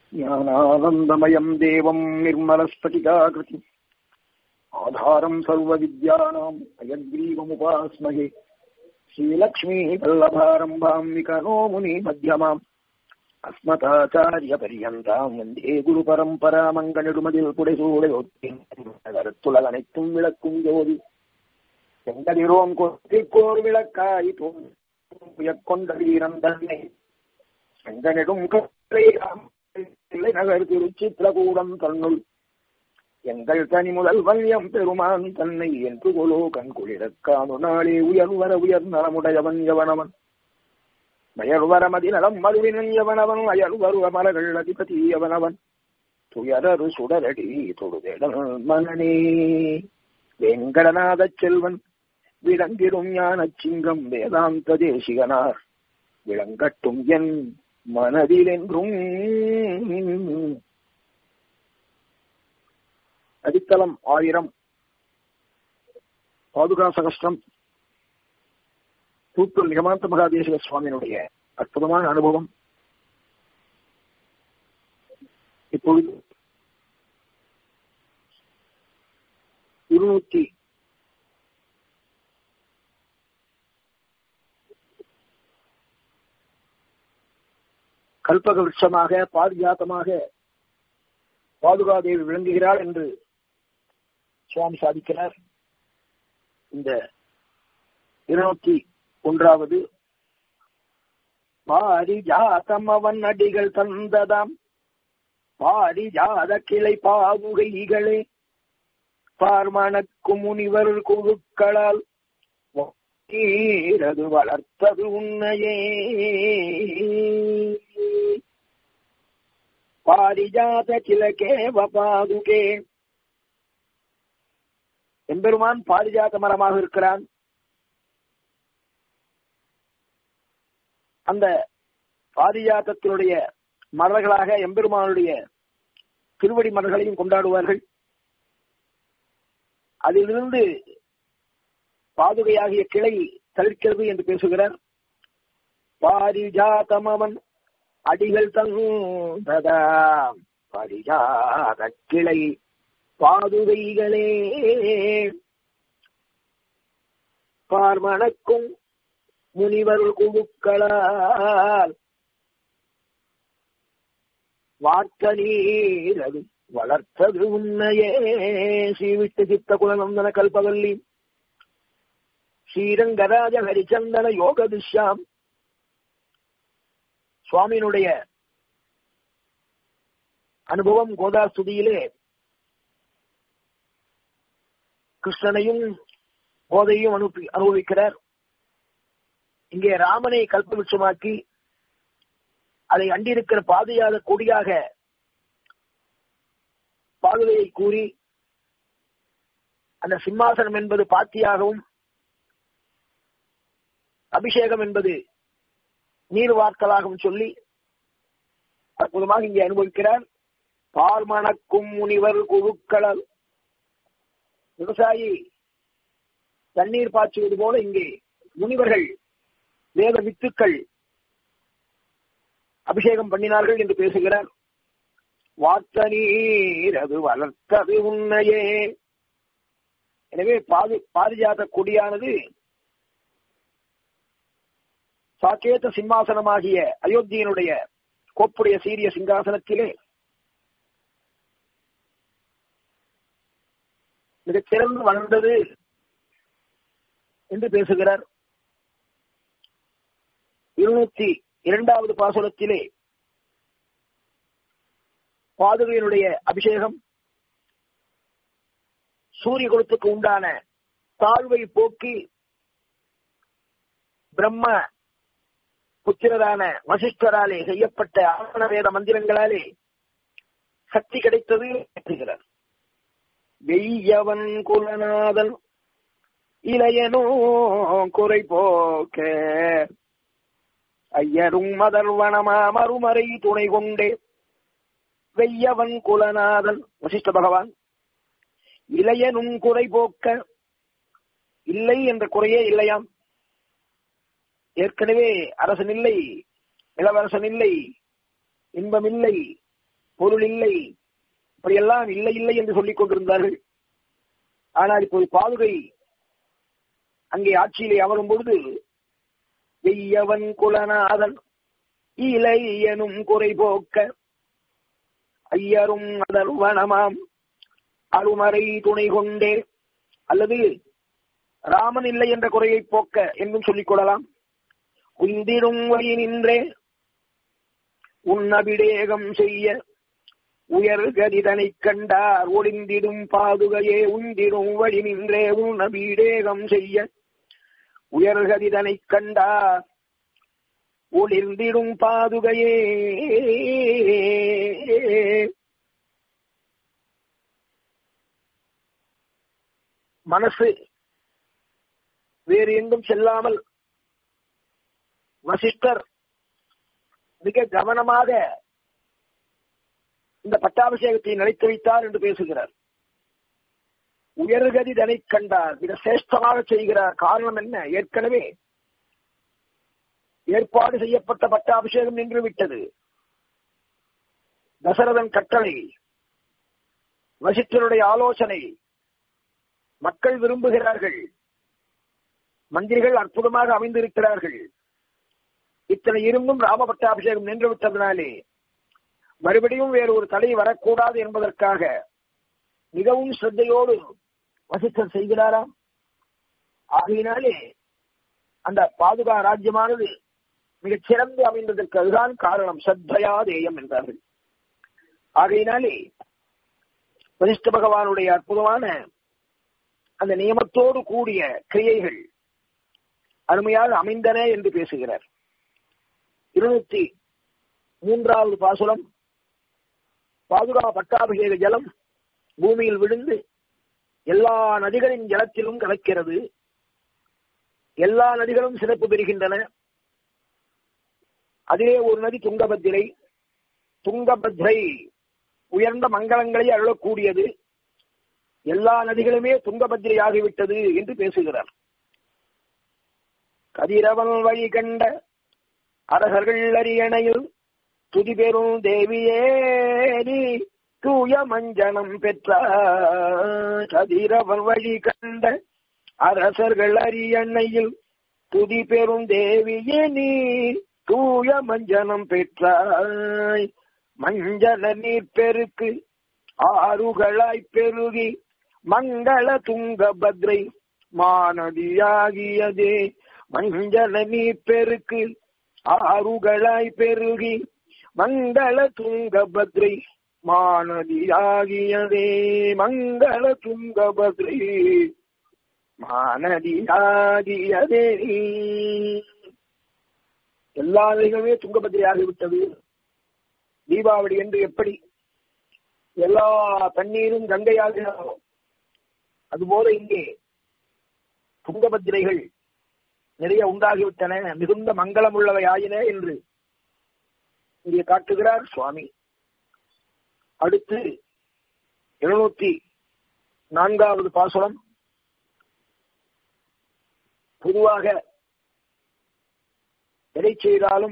ज्ञानानन्दमयम् देवम् निर्मलस्फटिकाकृतिम् आधारम् सर्वविद्यानाम् अयग्रीवमुपास्महे श्रीलक्ष्मीवल्लभारम्भाम् विकनो मुनिमध्यमाम् அஸ்மதாச்சாரியபரியந்தாம் வந்தே குரு பரம்பராமங்கனிடுமதில் புடைசூடையொத்தின் அனைத்தும் விளக்கும் ஜோதி செங்கதிரோம் கொத்திக்கோர் விளக்காய் கொண்ட வீரம் தன்னை செங்கனிடும் கலை நகர் திருச்சித்திரகூடம் தன்னுள் எங்கள் தனி முதல் வல்யம் பெருமான் தன்னை என்று கொலோ கண்குளிரக் காணு நாளே உயர்வர உயர் நலமுடையவன் எவனவன் மயல்வரமதி நலம் மதுவினன் எவனவன் அயல்வருவ மலர்கள் அதிபதி எவனவன் துயரரு சுடரடி தொடுதேடல் மனனே வெங்கடநாத செல்வன் விளங்கிடும் ஞான சிங்கம் வேதாந்த தேசிகனார் விளங்கட்டும் என் மனதில் என்றும் அடித்தளம் ஆயிரம் பாதுகா சகஸ்டம் தூத்தூர் நிகமாந்த மகாதேசிக சுவாமியினுடைய அற்புதமான அனுபவம் இப்பொழுது இருநூத்தி கல்பக விருட்சமாக பாரிஜாத்தமாக பாதுகாதேவி விளங்குகிறாள் என்று சுவாமி சாதிக்கிறார் இந்த இருநூத்தி ஒன்றாவது பாரிஜாதம் அவன் அடிகள் தந்ததாம் பாரிஜாத கிளை பாவுகைகளே பார்மணக்கும் முனிவர் குழுக்களால் அது வளர்த்தது உன்னையே பாரிஜாத கிழக்கேவ பாதுகே எம்பெருமான் பாரிஜாத மரமாக இருக்கிறான் அந்த பாரிஜாத்தத்தினுடைய மலர்களாக எம்பெருமானுடைய திருவடி மலர்களையும் கொண்டாடுவார்கள் அதிலிருந்து பாதுகையாகிய கிளை தவிர்க்கிறது என்று பேசுகிறார் பாரிஜாத்தம் அவன் அடிகள் தந்ததா பாரிஜாத கிளை பாதுகைகளே பார்மணக்கும் முனிவர் குழுக்களால் வார்த்த நீர் அது வளர்த்தது உன்னையே ஸ்ரீவிட்டு சித்த குலநந்தன கல்பவல்லி ஸ்ரீரங்கராஜ ஹரிச்சந்தன யோக திஷாம் சுவாமியினுடைய அனுபவம் கோதாஸ்துதியிலே கிருஷ்ணனையும் கோதையும் அனுப்பி அனுபவிக்கிறார் இங்கே ராமனை கல்பவிருஷமாக்கி அதை அண்டிருக்கிற பாதையாத கொடியாக பாதுகையை கூறி அந்த சிம்மாசனம் என்பது பாத்தியாகவும் அபிஷேகம் என்பது நீர் வார்த்தலாகவும் சொல்லி அற்புதமாக இங்கே அனுபவிக்கிறார் பார்மணக்கும் முனிவர் குழுக்களல் விவசாயி தண்ணீர் பாய்ச்சுவது போல இங்கே முனிவர்கள் வேத வித்துக்கள் அபிஷேகம் பண்ணினார்கள் என்று பேசுகிறார் வார்த்த நீர் அது வளர்த்தது உன்னையே எனவே பாது பாரிஜாத கொடியானது சாக்கேத சிம்மாசனமாகிய அயோத்தியனுடைய கோப்புடைய சீரிய சிங்காசனத்திலே மிகச் சிறந்து வளர்ந்தது என்று பேசுகிறார் இருநூத்தி இரண்டாவது பாசுரத்திலே பாதுகையினுடைய அபிஷேகம் சூரிய குலத்துக்கு உண்டான தாழ்வை போக்கி பிரம்ம புத்திரரான வசிஷ்டராலே செய்யப்பட்ட ஆவண வேத மந்திரங்களாலே சக்தி கிடைத்தது என்கிறார் வெய்யவன் குலநாதன் இளையனோ குறை போக்க ஐயரும் மதர்வனமா மறுமறை துணை கொண்டே வெய்யவன் குலநாதன் வசிஷ்ட பகவான் இளையனும் குறை போக்க இல்லை என்ற குறையே இல்லையாம் ஏற்கனவே அரசன் இல்லை இளவரசன் இல்லை இன்பம் இல்லை பொருள் இல்லை இப்படியெல்லாம் இல்லை இல்லை என்று சொல்லிக் கொண்டிருந்தார்கள் ஆனால் இப்போது பாதுகை அங்கே ஆட்சியிலே அமரும் பொழுது வெய்யவன் குலநாதன் இலை எனும் குறை போக்க ஐயரும் அதர்வனமாம் அருமறை துணை கொண்டே அல்லது ராமன் இல்லை என்ற குறையை போக்க என்றும் சொல்லிக் கொள்ளலாம் உந்திடும் வழி நின்றே உன்னபிடேகம் செய்ய உயர் கதிதனை கண்டார் ஒளிந்திடும் பாதுகையே உந்திடும் வழி நின்றே உன்னபிடேகம் செய்ய உயர் கதிதனை கண்டார் ஒளிர்ந்திடும் பாதுகையே மனசு வேறு எங்கும் செல்லாமல் வசிஷ்டர் மிக கவனமாக இந்த பட்டாபிஷேகத்தை நினைத்து வைத்தார் என்று பேசுகிறார் உயர்கதி தனை கண்டார் மிக சிரேஷ்டமாக செய்கிறார் காரணம் என்ன ஏற்கனவே ஏற்பாடு செய்யப்பட்ட பட்டாபிஷேகம் நின்று விட்டது தசரதன் கட்டளை வசிஷ்டருடைய ஆலோசனை மக்கள் விரும்புகிறார்கள் மந்திரிகள் அற்புதமாக அமைந்திருக்கிறார்கள் இத்தனை இருந்தும் ராம பட்டாபிஷேகம் நின்று விட்டதனாலே மறுபடியும் வேறு ஒரு தடை வரக்கூடாது என்பதற்காக மிகவும் சிரத்தையோடு வசிஷ்டர் செய்கிறாராம் ஆகையினாலே அந்த பாதுகா ராஜ்யமானது மிகச் சிறந்து அமைந்ததற்கு அதுதான் காரணம் சத்தையா தேயம் என்றார்கள் ஆகையினாலே வசிஷ்ட பகவானுடைய அற்புதமான அந்த நியமத்தோடு கூடிய கிரியைகள் அருமையாக அமைந்தன என்று பேசுகிறார் இருநூத்தி மூன்றாவது பாசுரம் பாதுகா பட்டாபிஷேக ஜலம் பூமியில் விழுந்து எல்லா நதிகளின் ஜலத்திலும் கலக்கிறது எல்லா நதிகளும் சிறப்பு பெறுகின்றன அதிலே ஒரு நதி துங்கபத்திரை துங்கபத்ரை உயர்ந்த மங்களங்களை அருளக்கூடியது எல்லா நதிகளுமே துங்கபத்திரை ஆகிவிட்டது என்று பேசுகிறார் கதிரவன் வழி கண்ட அரசர்கள் அரியணையில் துதி பெறும் தேவியேரி தூய மஞ்சனம் பெற்ற கதிரவன் வழி கண்ட அரசர்கள் அரியணையில் துதி பெறும் தேவியே நீ தூய மஞ்சனம் பெற்றாய் மஞ்சள நீர் பெருக்கு ஆறுகளாய் பெருகி மங்கள துங்கபத்ரை மானதியாகியதே மஞ்சள நீர் பெருக்கு ஆறுகளாய் பெருகி மங்கள துங்கபத்ரை மானதியாகியதே மங்கள துங்கபத்ரை மானதியாகியதே எல்லா நிலைகளுமே துங்கபத்ரை ஆகிவிட்டது தீபாவளி என்று எப்படி எல்லா தண்ணீரும் கங்கையாகிறதோ அதுபோல இங்கே துங்கபத்திரைகள் நிறைய உண்டாகிவிட்டன மிகுந்த மங்களம் உள்ளவை ஆயின என்று இங்கே காட்டுகிறார் சுவாமி அடுத்து இருநூத்தி நான்காவது பாசுரம் பொதுவாக எதை செய்தாலும்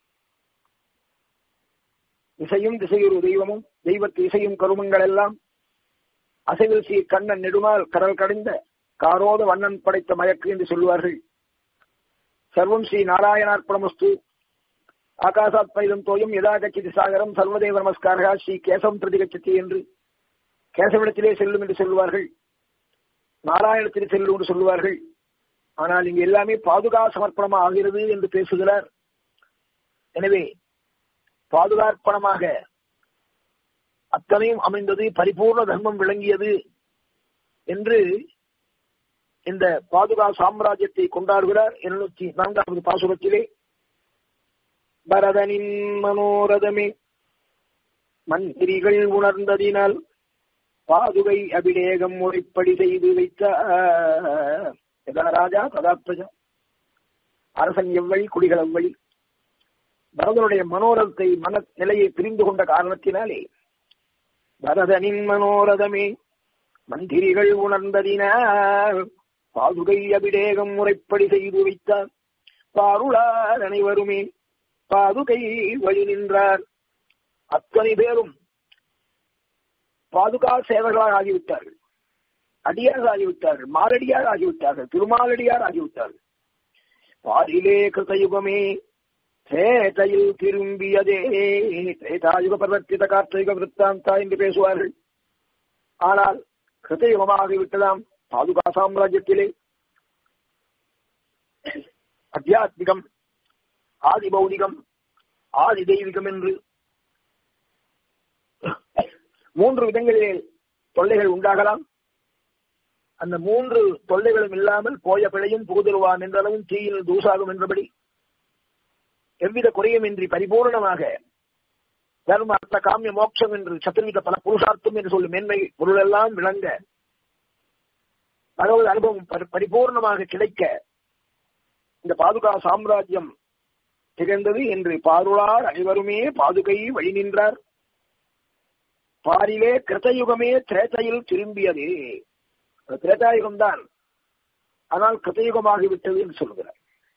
இசையும் திசையொரு தெய்வமும் தெய்வத்து இசையும் கருமங்கள் எல்லாம் அசைவில் சீ கண்ணன் நெடுமால் கடல் கடைந்த காரோத வண்ணன் படைத்த மயக்கு என்று சொல்லுவார்கள் சர்வம் ஸ்ரீ நாராயணார்ப்பணமஸ்து ஆகாசாத் பைதம் தோயும் யதா கச்சிதி சாகரம் சர்வதேவ நமஸ்காரா ஸ்ரீ கேசவம் பிரதிகச்சதி என்று கேசவிடத்திலே செல்லும் என்று சொல்லுவார்கள் நாராயணத்தில் செல்லும் என்று சொல்லுவார்கள் ஆனால் இங்கு எல்லாமே பாதுகா சமர்ப்பணமா ஆகிறது என்று பேசுகிறார் எனவே பாதுகாப்பணமாக அத்தனையும் அமைந்தது பரிபூர்ண தர்மம் விளங்கியது என்று இந்த பாதுகா சாம்ராஜ்யத்தை கொண்டாடுகிறார் இருநூத்தி நான்காவது பாசுரத்திலே பரதனின் மனோரதமே மந்திரிகள் உணர்ந்ததினால் பாதுகை அபிடேகம் முறைப்படி செய்து வைத்த எதா ராஜா கதா பிரஜா அரசன் எவ்வழி குடிகள் எவ்வழி பரதனுடைய மனோரதத்தை மன நிலையை பிரிந்து கொண்ட காரணத்தினாலே பரதனின் மனோரதமே மந்திரிகள் உணர்ந்ததினால் பாதுகை அபிடேகம் முறைப்படி செய்து வைத்தார் பாருளார் அனைவருமே பாதுகை வழி நின்றார் அத்தனை பேரும் பாதுகா சேவர்களாக ஆகிவிட்டார்கள் அடியார் ஆகிவிட்டார்கள் மாரடியார் ஆகிவிட்டார்கள் திருமாலடியார் ஆகிவிட்டார்கள் பாரிலே கிருதயுகமே சேதையில் திரும்பியதே திரேதாயுக பர்வத்தித கார்த்திக விற்த்தாந்தா என்று பேசுவார்கள் ஆனால் கிருதயுகமாகிவிட்டதாம் பாதுகா சாம்ராஜ்யத்திலே அத்தியாத்மிகம் ஆதி பௌதிகம் ஆதி தெய்வீகம் என்று மூன்று விதங்களிலே தொல்லைகள் உண்டாகலாம் அந்த மூன்று தொல்லைகளும் இல்லாமல் போய பிழையும் புகுதருவான் என்றளவும் தீயில் தூசாகும் என்றபடி எவ்வித குறையுமின்றி பரிபூர்ணமாக தர்ம அர்த்த காமிய மோட்சம் என்று சத்துர்வித பல புருஷார்த்தம் என்று சொல்லும் மேன்மை பொருளெல்லாம் விளங்க பகவத் அனுபவம் பரிபூர்ணமாக கிடைக்க இந்த பாதுகா சாம்ராஜ்யம் திகழ்ந்தது என்று பாருளார் அனைவருமே பாதுகை வழி நின்றார் பாரிலே கிருத்தயுகமே திரேத்தையில் திரும்பியது திரேதாயுகம் தான் ஆனால் கிருத்தயுகமாகிவிட்டது என்று சொல்கிறார்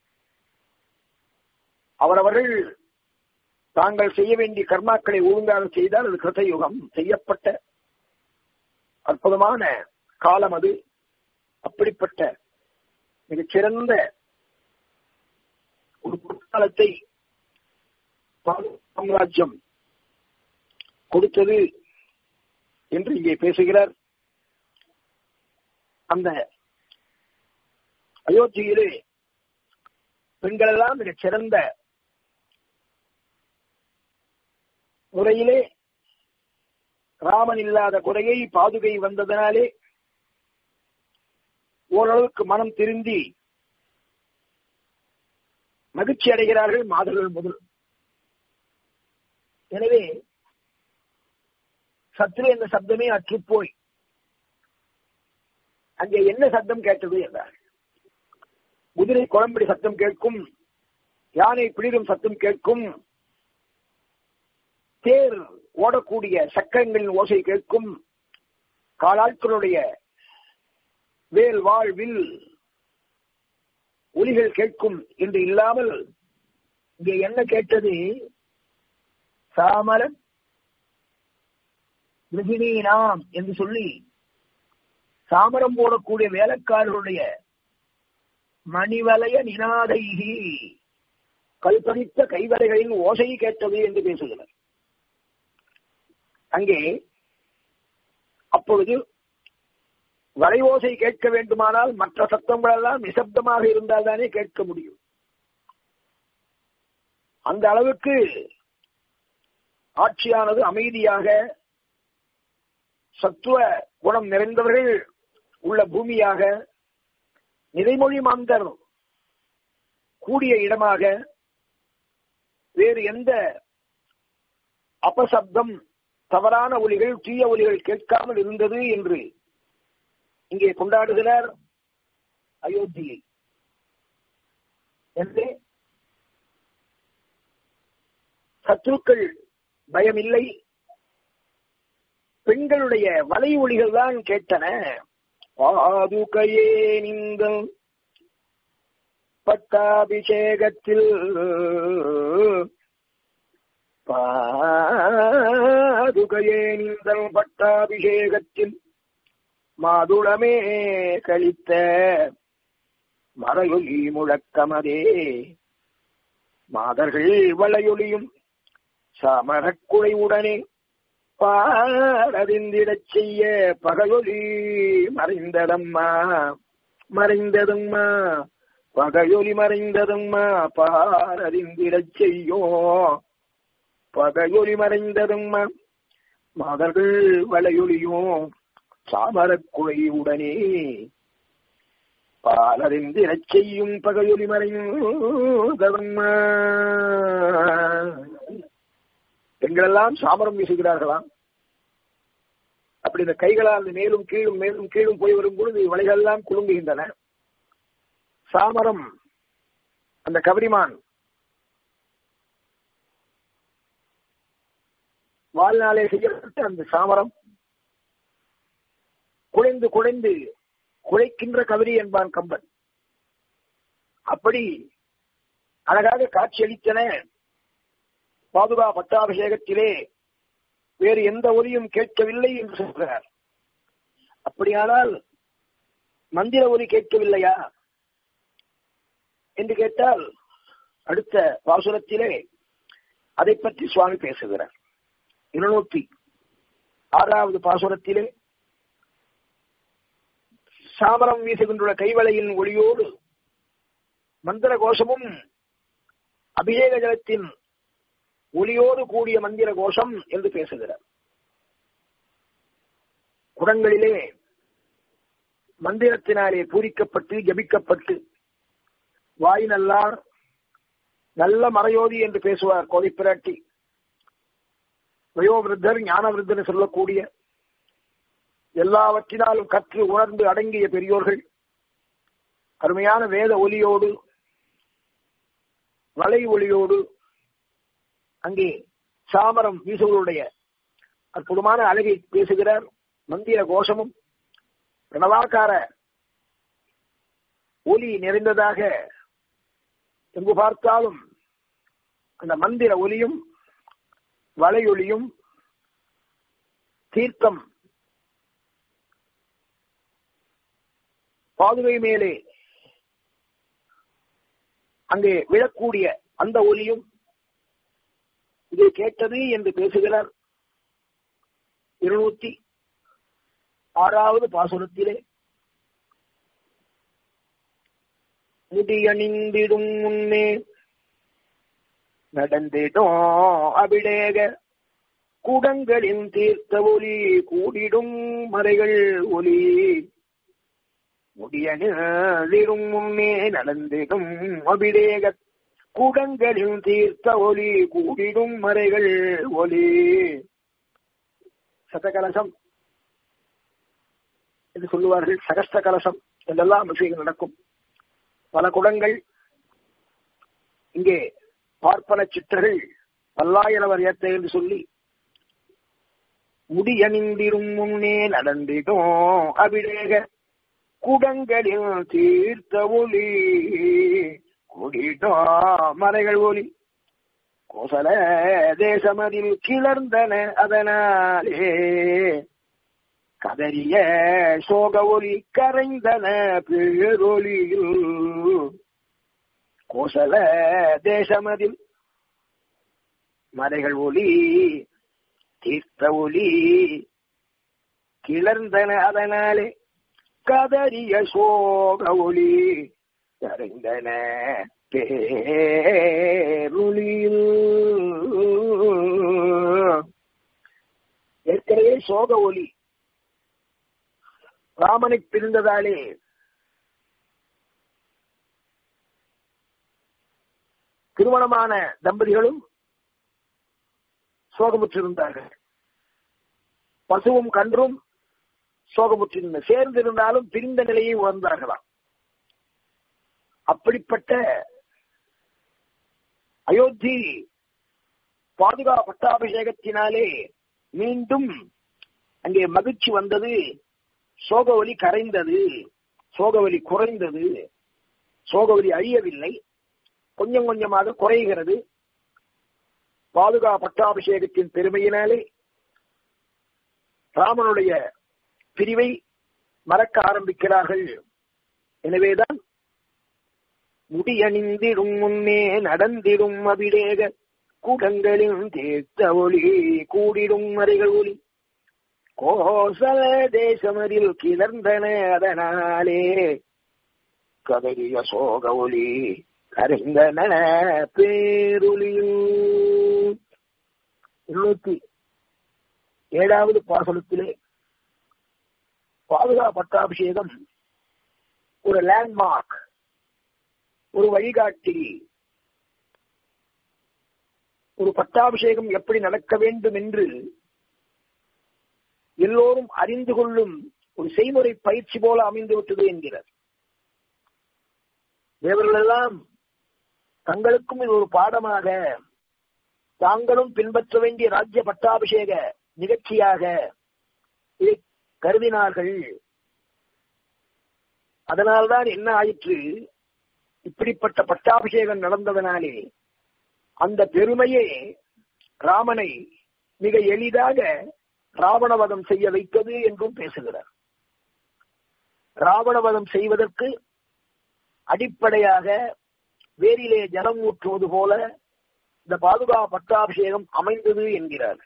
அவரவர்கள் தாங்கள் செய்ய வேண்டிய கர்மாக்களை ஒழுங்காக செய்தால் அது கிருத்தயுகம் செய்யப்பட்ட அற்புதமான காலம் அது அப்படிப்பட்ட மிகச்சிறந்த ஒரு பொற்காலத்தை சாம்ராஜ்யம் கொடுத்தது என்று இங்கே பேசுகிறார் அந்த அயோத்தியிலே பெண்கள் எல்லாம் மிகச் சிறந்த முறையிலே ராமன் இல்லாத குறையை பாதுகை வந்ததனாலே ஓரளவுக்கு மனம் திருந்தி மகிழ்ச்சி அடைகிறார்கள் மாதர்கள் முதல் எனவே சத்ரு என்ற சப்தமே அற்றுப்போய் அங்கே என்ன சத்தம் கேட்டது என்றார் குதிரை குழம்படி சத்தம் கேட்கும் யானை பிளிரும் சத்தம் கேட்கும் தேர் ஓடக்கூடிய சக்கரங்களின் ஓசை கேட்கும் காலாட்களுடைய வேல் வாழ் வில் ஒலிகள் கேட்கும் என்று இல்லாமல் இங்கே என்ன கேட்டது சாமர நாம் என்று சொல்லி சாமரம் போடக்கூடிய வேலைக்காரருடைய மணிவலய நினாதைகி கல்பறித்த கைவலைகளின் ஓசை கேட்டது என்று பேசுகிறார் அங்கே அப்பொழுது வலை ஓசை கேட்க வேண்டுமானால் மற்ற சத்தங்கள் எல்லாம் நிசப்தமாக இருந்தால் தானே கேட்க முடியும் அந்த அளவுக்கு ஆட்சியானது அமைதியாக சத்துவ குணம் நிறைந்தவர்கள் உள்ள பூமியாக நிறைமொழி மாந்தர் கூடிய இடமாக வேறு எந்த அபசப்தம் தவறான ஒலிகள் தீய ஒலிகள் கேட்காமல் இருந்தது என்று இங்கே கொண்டாடுகிறார் அயோத்தியை என்று சத்துருக்கள் பயமில்லை பெண்களுடைய வலை ஒளிகள் தான் கேட்டன பாதுகையே நீங்கள் பட்டாபிஷேகத்தில் பாதுகையே நீங்கள் பட்டாபிஷேகத்தில் மாதுளமே கழித்த மறையொலி முழக்கமதே மாதர்கள் வளையொலியும் சமரக்குழைவுடனே பாடறிந்திடச் செய்ய பகையொலி மறைந்ததம்மா மறைந்ததும்மா பகையொலி மறைந்ததும்மா பாரறிந்திடச் செய்யோ பகையொலி மறைந்ததும்மா மாதர்கள் வளையொலியும் சாமரக்குழையுடனே பாலறிந்திடச் செய்யும் பகையொலி மறைந்ததம்மா பெண்களெல்லாம் சாமரம் வீசுகிறார்களாம் அப்படி இந்த கைகளால் மேலும் கீழும் மேலும் கீழும் போய் வரும் பொழுது வலைகள் எல்லாம் குலுங்குகின்றன சாமரம் அந்த கவரிமான் வாழ்நாளே செய்யப்பட்ட அந்த சாமரம் குழைந்து குழைந்து குழைக்கின்ற கவரி என்பான் கம்பன் அப்படி அழகாக காட்சியளித்தன பாதுகா பட்டாபிஷேகத்திலே வேறு எந்த ஒலியும் கேட்கவில்லை என்று சொல்கிறார் அப்படியானால் மந்திர ஒலி கேட்கவில்லையா என்று கேட்டால் அடுத்த பாசுரத்திலே அதை பற்றி சுவாமி பேசுகிறார் இருநூத்தி ஆறாவது பாசுரத்திலே சாமரம் வீசுகின்ற கைவளையின் ஒளியோடு மந்திர கோஷமும் அபிஷேக ஜலத்தின் ஒளியோடு கூடிய மந்திர கோஷம் என்று பேசுகிறார் குடங்களிலே மந்திரத்தினாலே பூரிக்கப்பட்டு ஜபிக்கப்பட்டு வாய் நல்லார் நல்ல மறையோதி என்று பேசுவார் கோதை பிராட்டி வயோவிருத்தர் ஞான விருத்தர் சொல்லக்கூடிய எல்லாவற்றினாலும் கற்று உணர்ந்து அடங்கிய பெரியோர்கள் அருமையான வேத ஒலியோடு வலை ஒளியோடு அங்கே சாமரம் வீசுகளுடைய அற்புதமான அழகை பேசுகிறார் மந்திர கோஷமும் பிரணவாக்கார ஒலி நிறைந்ததாக எங்கு பார்த்தாலும் அந்த மந்திர ஒலியும் வலையொலியும் தீர்த்தம் பாதுகை மேலே அங்கே விழக்கூடிய அந்த ஒலியும் இதை கேட்டது என்று பேசுகிறார் இருநூத்தி ஆறாவது பாசுரத்திலே முடியணிந்திடும் முன்னே நடந்திடும் அபிடேக கூடங்களின் தீர்த்த ஒலி கூடிடும் மறைகள் ஒலி முடியணிடும் முன்னே நடந்திடும் அபிடேக கூடங்களின் தீர்த்த ஒலி கூடிடும் மறைகள் ஒலி சதகலசம் என்று சொல்லுவார்கள் சகஸ்த கலசம் என்றெல்லாம் விஷயங்கள் நடக்கும் பல குடங்கள் இங்கே பார்ப்பன சிற்றர்கள் பல்லாயிரவர் ஏத்த என்று சொல்லி முடியணிந்திரும் முன்னே நடந்திடும் அபிடேக குடங்களில் தீர்த்த ஒளி குடிடோ மலைகள் ஒளி கோசல தேசமதில் கிளர்ந்தன அதனாலே கதறிய சோக ஒலி கரைந்தன பேரொலியில் கோசல தேசமதில் மலைகள் ஒளி தீர்த்த ஒளி கிளர்ந்தன அதனாலே கதறிய சோக ஒளி கரைந்தன பேருளியில் ஏற்கனவே சோக ஒலி ராமனை பிரிந்ததாலே திருமணமான தம்பதிகளும் சோகமுற்றிருந்தார்கள் பசுவும் கன்றும் சோகமுற்றிருந்த சேர்ந்திருந்தாலும் பிரிந்த நிலையை உணர்ந்தார்களாம் அப்படிப்பட்ட அயோத்தி பாதுகா பட்டாபிஷேகத்தினாலே மீண்டும் அங்கே மகிழ்ச்சி வந்தது சோகவலி கரைந்தது சோகவலி குறைந்தது சோகவலி அழியவில்லை கொஞ்சம் கொஞ்சமாக குறைகிறது பாதுகா பட்டாபிஷேகத்தின் பெருமையினாலே ராமனுடைய பிரிவை மறக்க ஆரம்பிக்கிறார்கள் எனவேதான் முடியணிந்திடும் முன்னே நடந்திடும் அபிடேக கூடங்களின் தேர்த்த ஒளி கூடிடும் மறைகள் ஒளி கோசல தேசமதில் கிளர்ந்தன அதனாலே கதறிய சோக ஒளி கரைந்தன பேருளியும் இருநூத்தி ஏழாவது பாசனத்திலே பாதுகா பட்டாபிஷேகம் ஒரு லேண்ட்மார்க் ஒரு வழிகாட்டி ஒரு பட்டாபிஷேகம் எப்படி நடக்க வேண்டும் என்று எல்லோரும் அறிந்து கொள்ளும் ஒரு செய்முறை பயிற்சி போல அமைந்து விட்டது என்கிறார் தேவர்கள் எல்லாம் தங்களுக்கும் இது ஒரு பாடமாக தாங்களும் பின்பற்ற வேண்டிய ராஜ்ய பட்டாபிஷேக நிகழ்ச்சியாக இதை கருதினார்கள் அதனால்தான் என்ன ஆயிற்று இப்படிப்பட்ட பட்டாபிஷேகம் நடந்ததனாலே அந்த பெருமையே ராமனை மிக எளிதாக ராவணவதம் செய்ய வைத்தது என்றும் பேசுகிறார் ராவணவதம் செய்வதற்கு அடிப்படையாக வேரிலே ஜலம் ஊற்றுவது போல இந்த பாதுகா பட்டாபிஷேகம் அமைந்தது என்கிறார்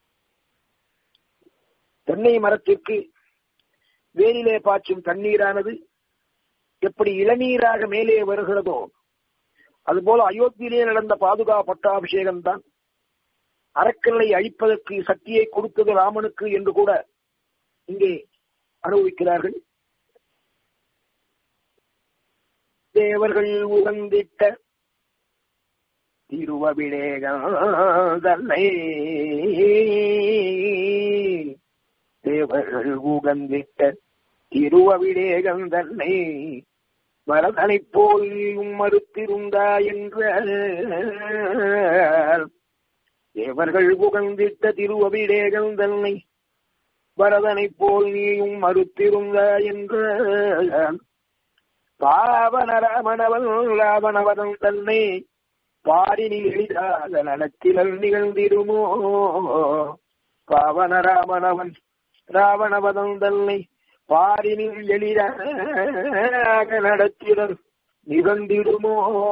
தென்னை மரத்திற்கு வேரிலே பாய்ச்சும் தண்ணீரானது எப்படி இளநீராக மேலே வருகிறதோ அதுபோல அயோத்தியிலே நடந்த பாதுகா பட்டாபிஷேகம் தான் அரக்கனை அழிப்பதற்கு சக்தியை கொடுத்தது ராமனுக்கு என்று கூட இங்கே அனுபவிக்கிறார்கள் தேவர்கள் உகந்திட்ட திருவபிடேகனை தேவர்கள் உகந்திட்ட திருவவிடேகம் தன்னை வரதனை போல் மறுத்திருந்தா என்ற தேவர்கள் புகழ்ந்திட்ட திருவபிடேகம் தன்னை வரதனை போல் நீயும் மறுத்திருந்தா என்ற பாவன ராமணவன் ராவணவதன் தன்னை பாரினில் எளிதாக நடத்தினல் நிகழ்ந்திருமோ பாவன ராமணவன் ராவணவதம் தன்னை பாரினில் எளிதாக நடத்தினர் நிகழ்ந்திடுமோ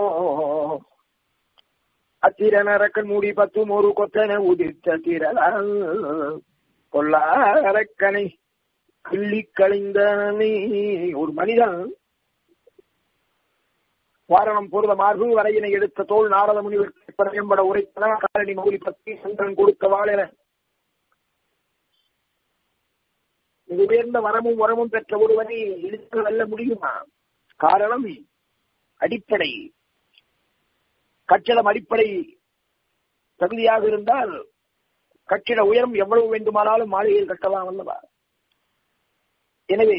அத்திரன் அரக்கன் மூடி பத்தும் ஒரு கொத்தன உதிர்த்த திரளால் கொல்லாரக்கனை கிள்ளி கழிந்தனே ஒரு மனிதன் வாரணம் பொருத மார்பு வரையினை எடுத்த தோல் நாரத முனிவர் பயன்பட உரைத்தன காரணி மௌலி பத்தி சந்திரன் கொடுத்த வாழென மிக உயர்ந்த வரமும் வரமும் பெற்ற ஒருவனை இழுத்து வெல்ல முடியுமா காரணம் அடிப்படை கட்டிடம் அடிப்படை தகுதியாக இருந்தால் கட்டிட உயரம் எவ்வளவு வேண்டுமானாலும் மாளிகையில் கட்டலாம் அல்லவா எனவே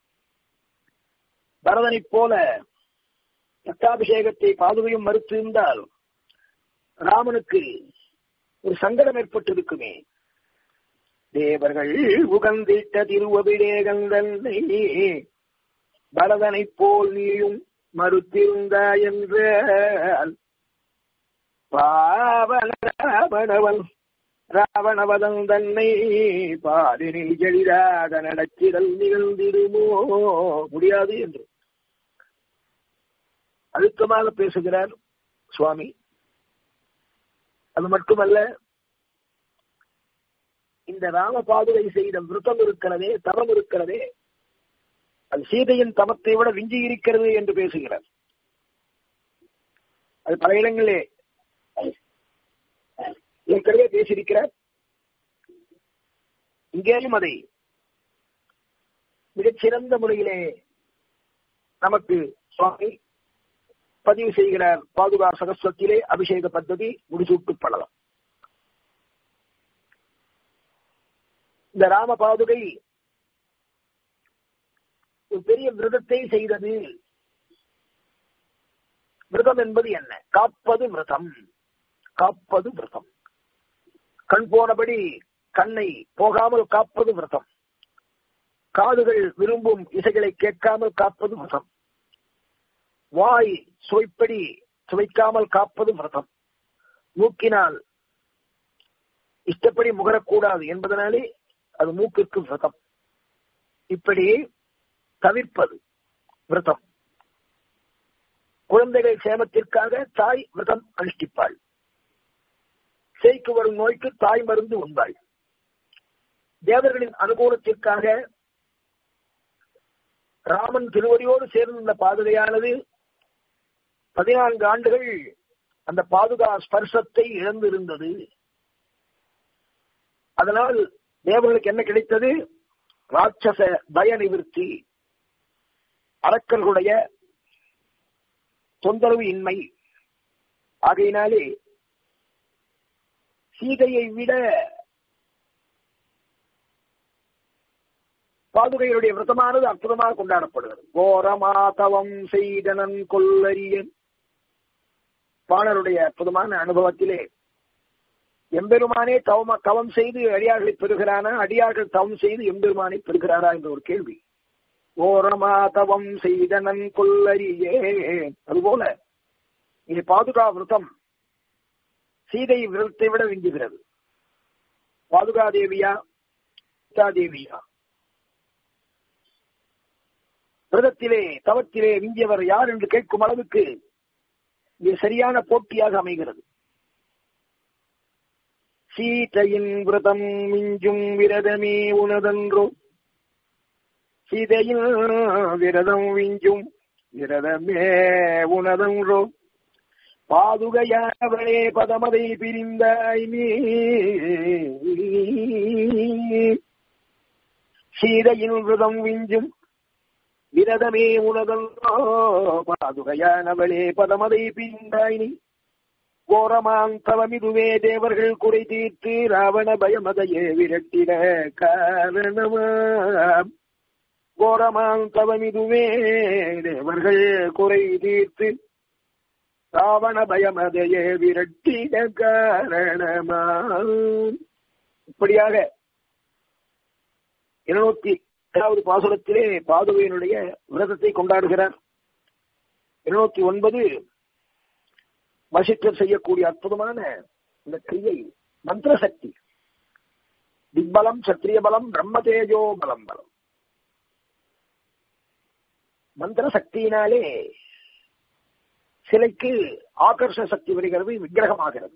பரதனைப் போல பட்டாபிஷேகத்தை பாதுகையும் மறுத்து இருந்தால் ராமனுக்கு ஒரு சங்கடம் ஏற்பட்டிருக்குமே தேவர்கள் உகந்திட்ட திருவபிடேகந்தன்னை பரதனைப் போல் நீயும் மறுத்திருந்தா என்றால் பாவன ராவணவன் ராவணவதன் தன்னை பாதினில் எளிதாக நடத்திடல் நிகழ்ந்திடுமோ முடியாது என்று அழுத்தமாக பேசுகிறார் சுவாமி அது மட்டுமல்ல இந்த ராம பாதுகை செய்த விருத்தம் இருக்கிறதே தவம் இருக்கிறதே அது சீதையின் தமத்தை விட விஞ்சி இருக்கிறது என்று பேசுகிறார் அது பல இடங்களே ஏற்கனவே பேசியிருக்கிறார் இங்கேயும் அதை மிகச்சிறந்த முறையிலே நமக்கு சுவாமி பதிவு செய்கிறார் பாதுகா சகஸ்வத்திலே அபிஷேக பദ്ധதி முடிசூட்டுப்படலாம் இந்த ராம பாதுகை ஒரு பெரிய விரதத்தை செய்தது விரதம் என்பது என்ன காப்பது விரதம் காப்பது விரதம் கண் போனபடி கண்ணை போகாமல் காப்பது விரதம் காதுகள் விரும்பும் இசைகளை கேட்காமல் காப்பது விரதம் வாய் சுவைப்படி சுவைக்காமல் காப்பது விரதம் மூக்கினால் இஷ்டப்படி முகரக்கூடாது என்பதனாலே அது மூக்கிற்கு விரதம் இப்படி தவிர்ப்பது விரதம் குழந்தைகள் சேமத்திற்காக தாய் விரதம் அனுஷ்டிப்பாள் சேய்க்கு வரும் நோய்க்கு தாய் மருந்து உண்பாள் தேவர்களின் அனுகூலத்திற்காக ராமன் திருவடியோடு சேர்ந்துள்ள பாதுகையானது பதினான்கு ஆண்டுகள் அந்த பாதுகா ஸ்பர்சத்தை இழந்திருந்தது அதனால் தேவர்களுக்கு என்ன கிடைத்தது ராட்சச பய நிவர்த்தி அரக்கர்களுடைய தொந்தரவு இன்மை ஆகையினாலே சீதையை விட பாதுகையுடைய விரதமானது அற்புதமாக கொண்டாடப்படுகிறது கோரமாதவம் செய்தனன் கொல்லரியன் பாணருடைய அற்புதமான அனுபவத்திலே எம்பெருமானே தவம் தவம் செய்து அடியார்களை பெறுகிறானா அடியார்கள் தவம் செய்து எம்பெருமானை பெறுகிறாரா என்ற ஒரு கேள்வி ஓரமா தவம் செய்தனன் கொல்லரியே அதுபோல இது பாதுகா விரதம் சீதை விரதத்தை விட விஞ்சுகிறது பாதுகாதேவியா தேவியா விரதத்திலே தவத்திலே விஞ்சியவர் யார் என்று கேட்கும் அளவுக்கு இது சரியான போட்டியாக அமைகிறது சீதையின் விரதம் மிஞ்சும் விரதமே உனதன்றோ சீதையின் விரதம் விஞ்சும் விரதமே உனதன்றோ பாதுகையாவளே பதமதை பிரிந்தாய் நீ சீதையின் விரதம் விஞ்சும் விரதமே உனதன்றோ பாதுகையானவளே பதமதை பிரிந்தாய் நீ கோரமாந்தவமிதுவே தேவர்கள் குறை தீர்த்து ராவண பயமதையே விரட்டிட காரணமாம் கோரமாந்தவமிதுவே தேவர்கள் குறை தீர்த்து ராவண பயமதையே விரட்டிட காரணமாம் இப்படியாக இருநூத்தி எட்டாவது பாசுரத்திலே பாதுகையினுடைய விரதத்தை கொண்டாடுகிறார் இருநூத்தி ஒன்பது வசிஷ்டர் செய்யக்கூடிய அற்புதமான இந்த கிரியை மந்திர சக்தி திக்பலம் சத்திரிய பலம் பிரம்ம தேஜோ பலம் பலம் மந்திர சக்தியினாலே சிலைக்கு ஆகர்ஷ சக்தி வருகிறது விக்கிரகமாகிறது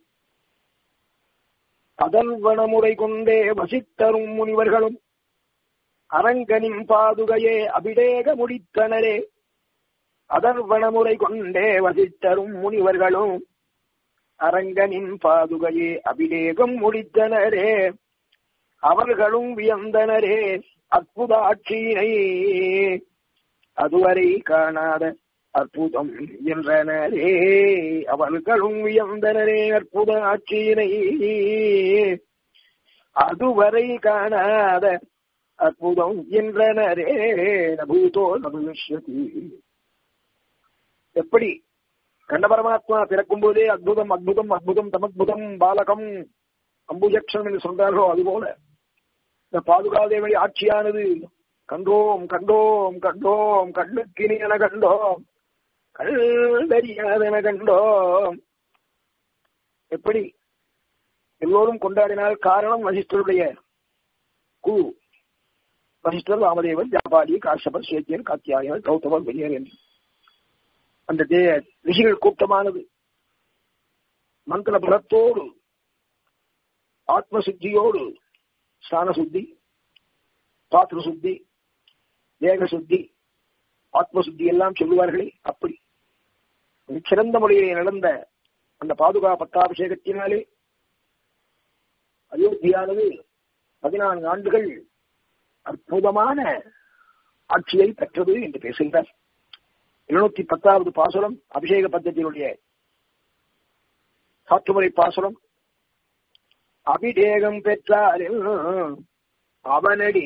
அதல்வனமுறை கொண்டே வசித்தரும் முனிவர்களும் அரங்கனின் பாதுகையே அபிடேக முடித்தனரே அதர்வனமுறை கொண்டே வசித்தரும் முனிவர்களும் அரங்கனின் பாதுகையே அபிடேகம் முடித்தனரே அவர்களும் வியந்தனரே அற்புத ஆட்சியினை அதுவரை காணாத அற்புதம் என்றனரே அவர்களும் வியந்தனரே அற்புத ஆட்சியினை அதுவரை காணாத அற்புதம் என்றனரே நபூதோ நபுஷ்யதி எப்படி கண்ட பரமாத்மா பிறக்கும் போதே அற்புதம் அற்புதம் அற்புதம் தமத்புதம் பாலகம் அம்புஜக்ஷன் என்று சொன்னார்களோ அதுபோல இந்த பாதுகாதேவழி ஆட்சியானது கண்டோம் கண்டோம் கண்டோம் கண்ணுக்கினியன கண்டோம் கண்டறியாதென கண்டோம் எப்படி எல்லோரும் கொண்டாடினால் காரணம் வசிஷ்டருடைய குழு வசிஷ்டர் ராமதேவன் ஜாபாலி காஷபர் சேத்தியன் காத்தியாயன் கௌதமர் பெரியர் என்று அந்த தே ரிஷிகள் கூட்டமானது மந்திர பலத்தோடு ஆத்ம சுத்தியோடு ஸ்நான சுத்தி பாத்திர சுத்தி தேக சுத்தி ஆத்ம சுத்தி எல்லாம் சொல்லுவார்களே அப்படி சிறந்த முறையிலே நடந்த அந்த பாதுகா பட்டாபிஷேகத்தினாலே அயோத்தியானது பதினான்கு ஆண்டுகள் அற்புதமான ஆட்சியை பெற்றது என்று பேசுகிறார் இருநூத்தி பத்தாவது பாசுரம் அபிஷேக பద్ధதியினுடைய சாற்றுமுறை பாசுரம் அபிஷேகம் பெற்றாரில் அவனடி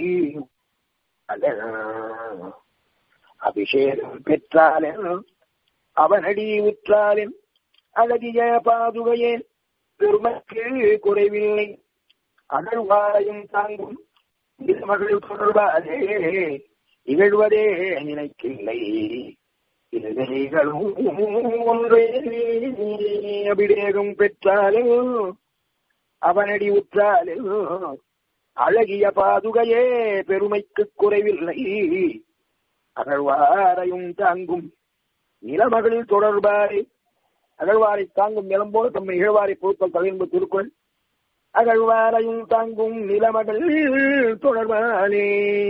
அபிஷேகம் பெற்றாலின் அவனடி உற்றாலின் அழகிய பாதுகையே பெருமைக்கு குறைவில்லை அகழ்வாரையும் தாங்கும் மகள் தொடர்பாதே இகழ்வதே நினைக்கில்லை இருகைகளும் ஒன்றே அபிடேகம் பெற்றாலும் அவனடி உற்றாலும் அழகிய பாதுகையே பெருமைக்கு குறைவில்லை அகழ்வாரையும் தாங்கும் நிலமகளில் தொடர்பாரை அகழ்வாரை தாங்கும் நிலம் போல தம்மை இகழ்வாரை பொறுத்தல் தலைவன்பு திருக்குறள் அகழ்வாரையும் தாங்கும் நிலமகள் தொடர்பானே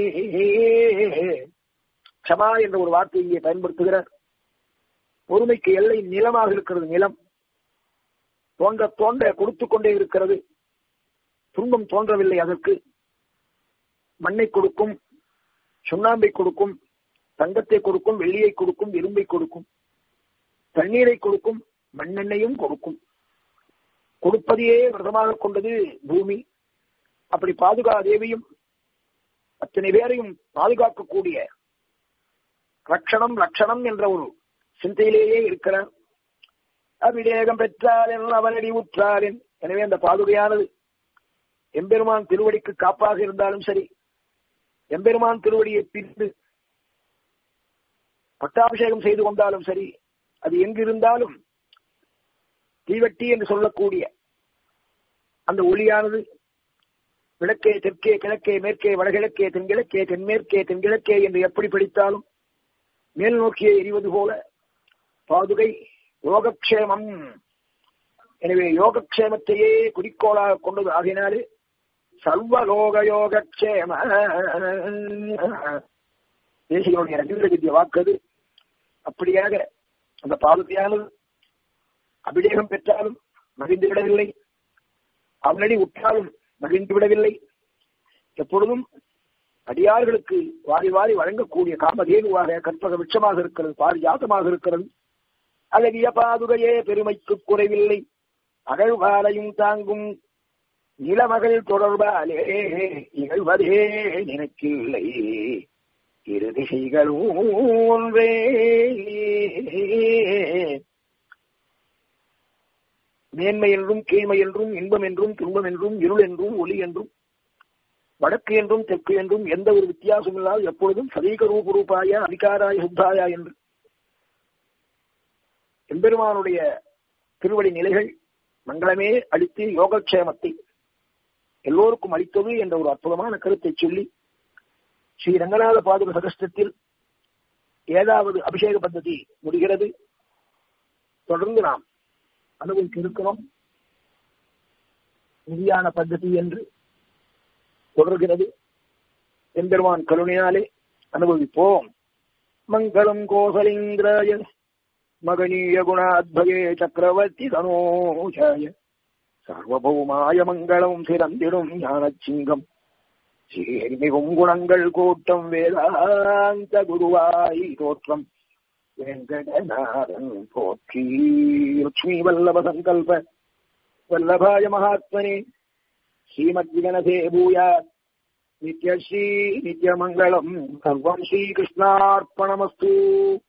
க்ஷமா என்ற ஒரு வார்த்தை இங்கே பயன்படுத்துகிறார் பொறுமைக்கு எல்லை நிலமாக இருக்கிறது நிலம் தோன்ற தோன்ற கொடுத்து கொண்டே இருக்கிறது துன்பம் தோன்றவில்லை அதற்கு மண்ணை கொடுக்கும் சுண்ணாம்பை கொடுக்கும் தங்கத்தை கொடுக்கும் வெள்ளியை கொடுக்கும் இரும்பை கொடுக்கும் தண்ணீரை கொடுக்கும் மண்ணெண்ணையும் கொடுக்கும் கொடுப்பதையே விரதமாக கொண்டது பூமி அப்படி பாதுகா தேவியும் அத்தனை பேரையும் பாதுகாக்கக்கூடிய ரட்சணம் ரட்சணம் என்ற ஒரு சிந்தையிலேயே இருக்கிறார் அபிடேகம் பெற்றாலென் அவனடி உற்றாலென் எனவே அந்த பாதுகையானது எம்பெருமான் திருவடிக்கு காப்பாக இருந்தாலும் சரி எம்பெருமான் திருவடியை பிரிந்து பட்டாபிஷேகம் செய்து கொண்டாலும் சரி அது எங்கிருந்தாலும் தீவட்டி என்று சொல்லக்கூடிய அந்த ஒளியானது விளக்கே தெற்கே கிழக்கே மேற்கே வடகிழக்கே தென்கிழக்கே தென்மேற்கே தென்கிழக்கே என்று எப்படி படித்தாலும் மேல் நோக்கியே எரிவது போல பாதுகை யோகக்ஷேமம் எனவே யோகக்ஷேமத்தையே குறிக்கோளாக கொண்டது ஆகினாலே சர்வலோக யோகக்ஷேம தேசிகளுடைய ரவீந்திர வித்ய வாக்கது அப்படியாக அந்த பாதுகையானது அபிஷேகம் பெற்றாலும் மகிழ்ந்து விடவில்லை அவனடி உற்றாலும் மகிழ்ந்து விடவில்லை எப்பொழுதும் அடியார்களுக்கு வாரி வாரி வழங்கக்கூடிய காமதேனுவாக கற்பக விட்சமாக இருக்கிறது பாரிஜாத்தமாக இருக்கிறது அழகிய பாதுகையே பெருமைக்கு குறைவில்லை அகழ்வாலையும் தாங்கும் நிலமகள் தொடர்பாலே இகழ்வதே நினைக்கில்லை இரு திசைகளும் ஒன்றே மேன்மை என்றும் கீழ்மை என்றும் இன்பம் என்றும் துன்பம் என்றும் இருள் என்றும் ஒளி என்றும் வடக்கு என்றும் தெற்கு என்றும் எந்த ஒரு வித்தியாசம் இல்லாத எப்பொழுதும் சதீக ரூபரூபாய அதிகாராய சுத்தாயா என்று எம்பெருமானுடைய திருவடி நிலைகள் மங்களமே அளித்து யோகக்ஷேமத்தை எல்லோருக்கும் அளித்தது என்ற ஒரு அற்புதமான கருத்தை சொல்லி ஸ்ரீ ரங்கநாத பாதுக சகஸ்டத்தில் ஏதாவது அபிஷேக பద్ధதி முடிகிறது தொடர்ந்து நாம் அனுபவிக்க இருக்கிறோம் நிதியான பద్ధதி என்று தொடர்கிறது எம்பெருமான் கருணையாலே அனுபவிப்போம் மங்களம் கோசலிந்திராய மகனீய குணாத்பயே சக்கரவர்த்தி தனோஜாய சர்வபௌமாய மங்களம் சிறந்திடும் ஞானச்சிங்கம் சீர்மிகும் குணங்கள் கூட்டம் வேதாந்த குருவாய் தோற்றம் வெங்கடநாதன் போற்றி லட்சுமி வல்லப சங்கல்ப வல்லபாய மகாத்மனே ஸ்ரீமத்விகனசே பூயாத் நித்யஸ்ரீ நித்யமங்கலம் சர்வம் ஸ்ரீகிருஷ்ணார்ப்பணமஸ்து